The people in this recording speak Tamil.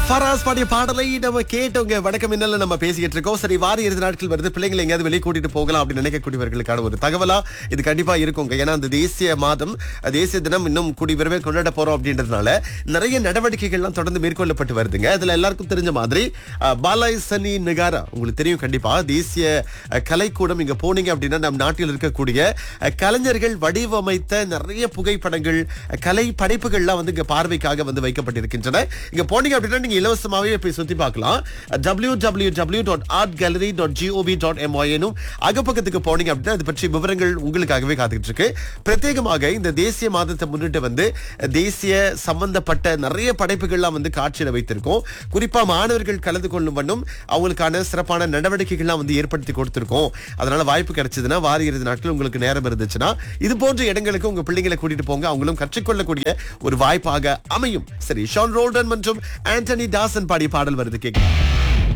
ஃபராஸ் பாடிய பாடலை நம்ம கேட்டவங்க வணக்கம் என்னல நம்ம பேசிக்கிட்டு இருக்கோம் சரி வார இறுதி நாட்கள் வருது பிள்ளைங்களை எங்கேயாவது வெளியே கூட்டிட்டு போகலாம் அப்படின்னு நினைக்கக்கூடியவர்களுக்கான ஒரு தகவலா இது கண்டிப்பா இருக்குங்க ஏன்னா அந்த தேசிய மாதம் அஹ், தேசிய தினம் இன்னும் கூடி விரைவில் கொண்டாட போறோம் அப்படின்றதுனால நிறைய நடவடிக்கைகள்லாம் தொடர்ந்து மேற்கொள்ளப்பட்டு வருதுங்க அதுல எல்லாருக்கும் தெரிஞ்ச மாதிரி அஹ், பாலாய் சனி நிகாரா உங்களுக்கு தெரியும் கண்டிப்பா தேசிய அஹ், கலைக்கூடம் இங்க போனீங்க அப்படின்னா நம் நாட்டில் இருக்கக்கூடிய அஹ், கலைஞர்கள் வடிவமைத்த நிறைய புகைப்படங்கள் அஹ், கலை படைப்புகள்லாம் வந்து இங்க பார்வைக்காக வந்து வைக்கப்பட்டிருக்கின்றன இங்க போனீங்க அப்படின்னா நீங்க இலவசமாவே போய் சுத்தி பார்க்கலாம் W W W dot art gallery dot G O V dot எம்ஒஎனும் அகப்பக்கத்துக்கு போனீங்க அப்படின்னா அது பற்றி விவரங்கள் உங்களுக்காகவே காத்துக்கிட்டு இருக்கு பிரத்யேகமாக இந்த தேசிய மாதத்தை முன்னிட்டு வந்து தேசிய சம்பந்தப்பட்ட நிறைய படைப்புகள்லாம் வந்து காட்சியில வைத்திருக்கோம் குறிப்பா மாணவர்கள் கலந்து கொள்ளும் வண்ணம் அவங்களுக்கான சிறப்பான நடவடிக்கைகள்லாம் வந்து ஏற்படுத்தி கொடுத்திருக்கோம் அதனால வாய்ப்பு கிடைச்சதுன்னா வார இறுதி நாட்கள் உங்களுக்கு நேரம் இருந்துச்சுன்னா இது போன்ற இடங்களுக்கு உங்க பிள்ளைங்களை கூட்டிட்டு போங்க அவங்களும் கற்றுக்கொள்ளக்கூடிய ஒரு வாய்ப்பாக அமையும் சரி ஷான் ரோல்டன் மற்றும் ஆண்டனி தாசன் பாடிய பாடல் வருது கேட்கலாம்